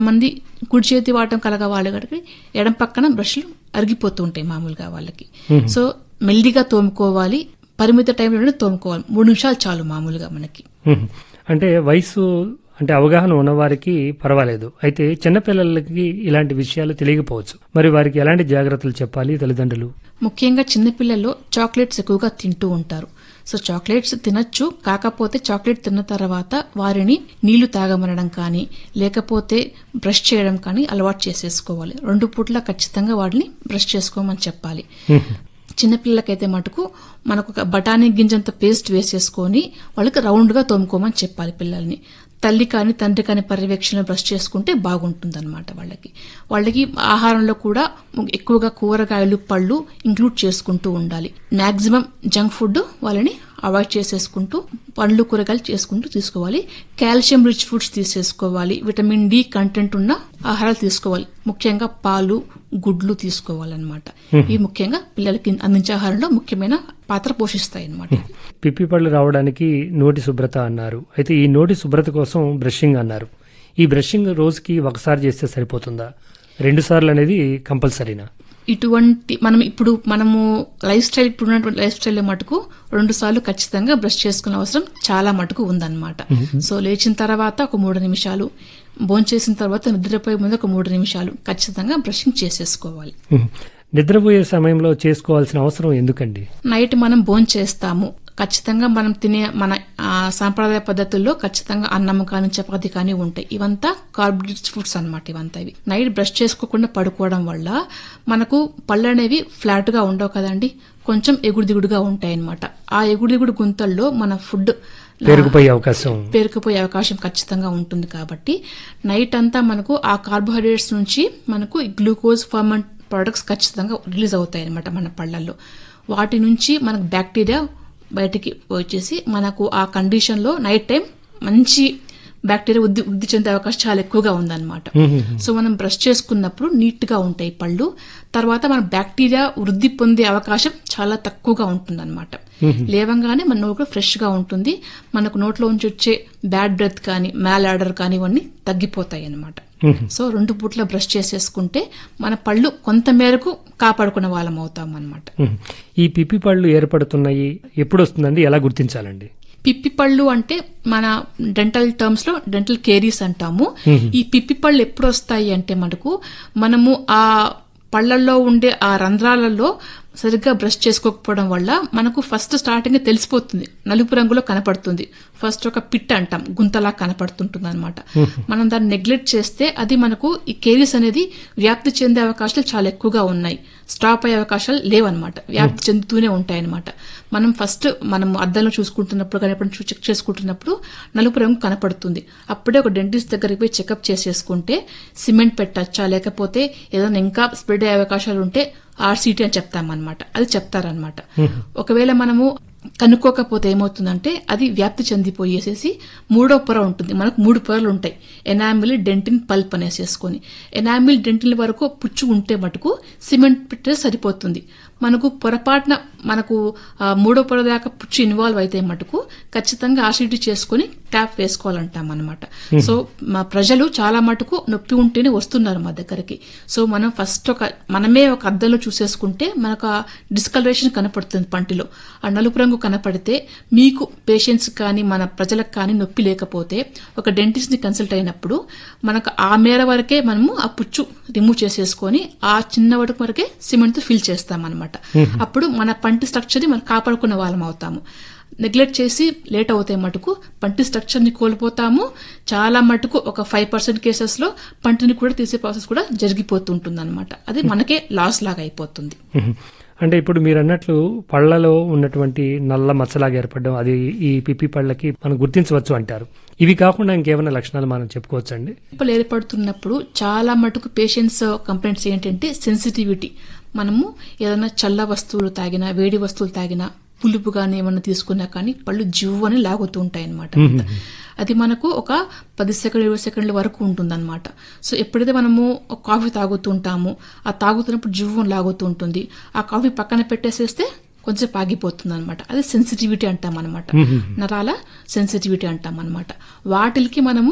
మంది కుడి చేతి వాడటం కలగ వాళ్ళకి ఎడం పక్కన బ్రష్లు అరిగిపోతూ ఉంటాయి మామూలుగా వాళ్ళకి సో మెల్లిగా తోముకోవాలి పరిమిత టైంలోనే తోముకోవాలి మూడు నిమిషాలు చాలు మామూలుగా మనకి మ్మ్. అంటే వయసు అంటే అవగాహన ఉన్నవారికి పర్వాలేదు అయితే చిన్నపిల్లలకి ఇలాంటి విషయాలు తెలియకపోవచ్చు మరి వారికి ఎలాంటి జాగ్రత్తలు చెప్పాలి తల్లిదండ్రులు ముఖ్యంగా చిన్నపిల్లల్లో చాక్లెట్స్ ఎక్కువగా తింటూ ఉంటారు సో చాక్లెట్స్ తినచ్చు కాకపోతే చాక్లెట్ తిన్న తర్వాత వారిని నీళ్లు తాగమనడం కానీ లేకపోతే బ్రష్ చేయడం కానీ అలవాటు చేసేసుకోవాలి రెండు పూట్ల ఖచ్చితంగా వాటిని బ్రష్ చేసుకోమని చెప్పాలి చిన్నపిల్లలకైతే మటుకు మనకు ఒక బఠానీ గింజంత పేస్ట్ వేసేసుకొని వాళ్ళకి రౌండ్గా తోముకోమని చెప్పాలి పిల్లల్ని తల్లి కానీ తండ్రి కానీ పర్యవేక్షణ బ్రష్ చేసుకుంటే బాగుంటుందన్నమాట వాళ్ళకి వాళ్ళకి ఆహారంలో కూడా ఎక్కువగా కూరగాయలు పళ్ళు ఇంక్లూడ్ చేసుకుంటూ ఉండాలి మాక్సిమం జంక్ ఫుడ్ వాళ్ళని అవాయిడ్ చేసేసుకుంటూ పండ్లు కూరగాయలు చేసుకుంటూ తీసుకోవాలి కాల్షియం రిచ్ ఫుడ్స్ తీసేసుకోవాలి విటమిన్ డి కంటెంట్ ఉన్న ఆహారాలు తీసుకోవాలి ముఖ్యంగా పాలు గుడ్లు తీసుకోవాలన్నమాట ఇవి ముఖ్యంగా పిల్లలకి అందించే ఆహారంలో ముఖ్యమైన పాత్ర పోషిస్తాయి అన్నమాట పిప్పి పళ్ళు రావడానికి నోటి శుభ్రత అన్నారు అయితే ఈ నోటి శుభ్రత కోసం బ్రషింగ్ అన్నారు ఈ బ్రషింగ్ రోజుకి ఒకసారి చేస్తే సరిపోతుందా రెండు సార్లు అనేది కంపల్సరీనా ఇటువంటి మనం ఇప్పుడు మనము లైఫ్ స్టైల్ ఇప్పుడు ఉన్నటువంటి లైఫ్ స్టైల్ మటుకు రెండు సార్లు ఖచ్చితంగా బ్రష్ చేసుకునే అవసరం చాలా మటుకు ఉందన్నమాట సో లేచిన తర్వాత ఒక మూడు నిమిషాలు భోంచేసిన తర్వాత నిద్రపోయే ముందు ఒక మూడు నిమిషాలు ఖచ్చితంగా బ్రషింగ్ చేసేసుకోవాలి మ్మ్. నిద్రపోయే సమయంలో చేసుకోవాల్సిన అవసరం ఎందుకండి నైట్ మనం భోజనం చేస్తాము ఖచ్చితంగా మనం తినే మన ఆ, సాంప్రదాయ పద్ధతుల్లో ఖచ్చితంగా అన్నం కానీ చపాతి కానీ ఉంటాయి ఇవంతా కార్బోహైడ్రేట్స్ ఫుడ్స్ అన్నమాట ఇవంతా ఇవి నైట్ బ్రష్ చేసుకోకుండా పడుకోవడం వల్ల మనకు పళ్ళు అనేవి ఫ్లాట్ గా ఉండవు కదండి కొంచెం ఎగుడు దిగుడుగా ఉంటాయి అన్నమాట ఆ ఎగుడు దిగుడు గుంతల్లో మన ఫుడ్ పేరుకుపోయే అవకాశం పేరుకుపోయే అవకాశం ఖచ్చితంగా ఉంటుంది కాబట్టి నైట్ అంతా మనకు ఆ కార్బోహైడ్రేట్స్ నుంచి మనకు గ్లూకోజ్ ఫర్మెంట్ ప్రొడక్ట్స్ ఖచ్చితంగా రిలీజ్ అవుతాయి అనమాట మన పళ్ళల్లో వాటి నుంచి మనకు బ్యాక్టీరియా బయటికి వచ్చేసి మనకు ఆ కండిషన్లో నైట్ టైం మంచి బ్యాక్టీరియా వృద్ధి వృద్ధి చెందే అవకాశం చాలా ఎక్కువగా ఉందన్నమాట సో మనం బ్రష్ చేసుకున్నప్పుడు నీట్ గా ఉంటాయి పళ్ళు తర్వాత మన బ్యాక్టీరియా వృద్ధి పొందే అవకాశం చాలా తక్కువగా ఉంటుందన్నమాట లేవంగానే మన నోరు ఫ్రెష్ గా ఉంటుంది మనకు నోట్లో ఉంచి వచ్చే బ్యాడ్ బ్రెత్ కానీ మ్యాల్ ఆర్డర్ కానీ ఇవన్నీ తగ్గిపోతాయి అన్నమాట సో రెండు పూట్ల బ్రష్ చేసేసుకుంటే మన పళ్ళు కొంత మేరకు కాపాడుకునే వాళ్ళం అవుతాం అనమాట మ్మ్. ఈ పిప్పి పళ్ళు ఏర్పడుతున్నాయి ఎప్పుడు వస్తుందండి ఎలా గుర్తించాలండి పిప్పి పళ్ళు అంటే మన డెంటల్ టర్మ్స్ లో డెంటల్ కేరీస్ అంటాము ఈ పిప్పి పళ్ళు ఎప్పుడు వస్తాయి అంటే మనకు మనము ఆ పళ్ళల్లో ఉండే ఆ రంధ్రాలలో సరిగ్గా బ్రష్ చేసుకోకపోవడం వల్ల మనకు ఫస్ట్ స్టార్టింగ్ తెలిసిపోతుంది నలుపు రంగులో కనపడుతుంది ఫస్ట్ ఒక పిట్ అంటాం గుంతలా కనపడుతుంటుంది అనమాట మనం దాన్ని నెగ్లెక్ట్ చేస్తే అది మనకు ఈ కేరీస్ అనేది వ్యాప్తి చెందే అవకాశాలు చాలా ఎక్కువగా ఉన్నాయి స్టాప్ అయ్యే అవకాశాలు లేవన్నమాట వ్యాప్తి చెందుతూనే ఉంటాయన్నమాట మనం ఫస్ట్ మనం అద్దంలో చూసుకుంటున్నప్పుడు కానీ ఎప్పుడు చెక్ చేసుకుంటున్నప్పుడు నలుపు రంగు కనపడుతుంది అప్పుడే ఒక డెంటిస్ట్ దగ్గరికి పోయి చెకప్ చేసేసుకుంటే సిమెంట్ పెట్టచ్చా లేకపోతే ఏదైనా ఇంకా స్ప్రెడ్ అయ్యే అవకాశాలు ఉంటే ఆర్సీటీ అని చెప్తామన్నమాట అది చెప్తారనమాట ఒకవేళ మనము కనుక్కోకపోతే ఏమవుతుందంటే అది వ్యాప్తి చెందిపోయేసేసి మూడో పొర ఉంటుంది మనకు మూడు పొరలు ఉంటాయి ఎనామిల్ డెంటిన్ పల్ప్ అనేసేసుకొని ఎనామిల్ డెంటిన్ వరకు పుచ్చు ఉంటే మటుకు సిమెంట్ పెట్టే సరిపోతుంది మనకు పొరపాటున మనకు ఆ, మూడో పొర దాకా పుచ్చు ఇన్వాల్వ్ అయితే మటుకు ఖచ్చితంగా ఆర్సీటీ చేసుకుని ట్యాప్ వేసుకోవాలంటాం అనమాట సో మా ప్రజలు చాలా మటుకు నొప్పి ఉంటేనే వస్తున్నారు మా దగ్గరికి సో మనం ఫస్ట్ ఒక మనమే ఒక అద్దంలో చూసేసుకుంటే మనకు ఆ డిస్కలరేషన్ కనపడుతుంది పంటిలో ఆ నలుపు రంగు కనపడితే మీకు పేషెంట్స్ కానీ మన ప్రజలకు కానీ నొప్పి లేకపోతే ఒక డెంటిస్ట్ ని కన్సల్ట్ అయినప్పుడు మనకు ఆ మేర వరకే మనము ఆ పుచ్చు రిమూవ్ చేసేసుకొని ఆ చిన్న వరకు వరకే సిమెంట్ తో ఫిల్ చేస్తాం అనమాట అప్పుడు మన పంటి స్ట్రక్చర్ ని మనం కాపాడుకునే వాళ్ళం అవుతాము నెగ్లెక్ట్ చేసి లేట్ అవుతాయి మటుకు పంటి స్ట్రక్చర్ ని కోల్పోతాము చాలా మటుకు ఒక ఫైవ్ పర్సెంట్ కేసెస్ లో పంటిని కూడా తీసే ప్రాసెస్ కూడా జరిగిపోతుంటుంది అనమాట అది మనకే లాస్ లాగా అయిపోతుంది మ్మ్. అంటే ఇప్పుడు మీరు అన్నట్లు పళ్ళలో ఉన్నటువంటి నల్ల మచ్చలాగా ఏర్పడడం అది ఈ పిప్పి పళ్ళకి మనం గుర్తించవచ్చు అంటారు ఇవి కాకుండా ఇంకేమైనా లక్షణాలు మనం చెప్పుకోవచ్చండి నొప్పులు ఏర్పడుతున్నప్పుడు చాలా మటుకు పేషెంట్స్ కంప్లైంట్స్ ఏంటంటే సెన్సిటివిటీ మనము ఏదైనా చల్ల వస్తువులు తాగినా వేడి వస్తువులు తాగినా పులుపు కానీ ఏమన్నా తీసుకున్నా కానీ పళ్ళు జివ్వు అని లాగుతూ ఉంటాయి అనమాట అది మనకు ఒక పది సెకండ్ ఇరవై సెకండ్ల వరకు ఉంటుందన్నమాట సో ఎప్పుడైతే మనము ఒక కాఫీ తాగుతుంటామో ఆ తాగుతున్నప్పుడు జివ్వు అని లాగుతూ ఉంటుంది ఆ కాఫీ పక్కన పెట్టేసేస్తే కొంచెం ఆగిపోతుంది అనమాట అది సెన్సిటివిటీ అంటాం అనమాట నరాల సెన్సిటివిటీ అంటాం అనమాట వాటికి మనము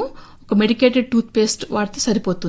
ఒక మెడికేటెడ్ టూత్ పేస్ట్ వాడితే సరిపోతుంది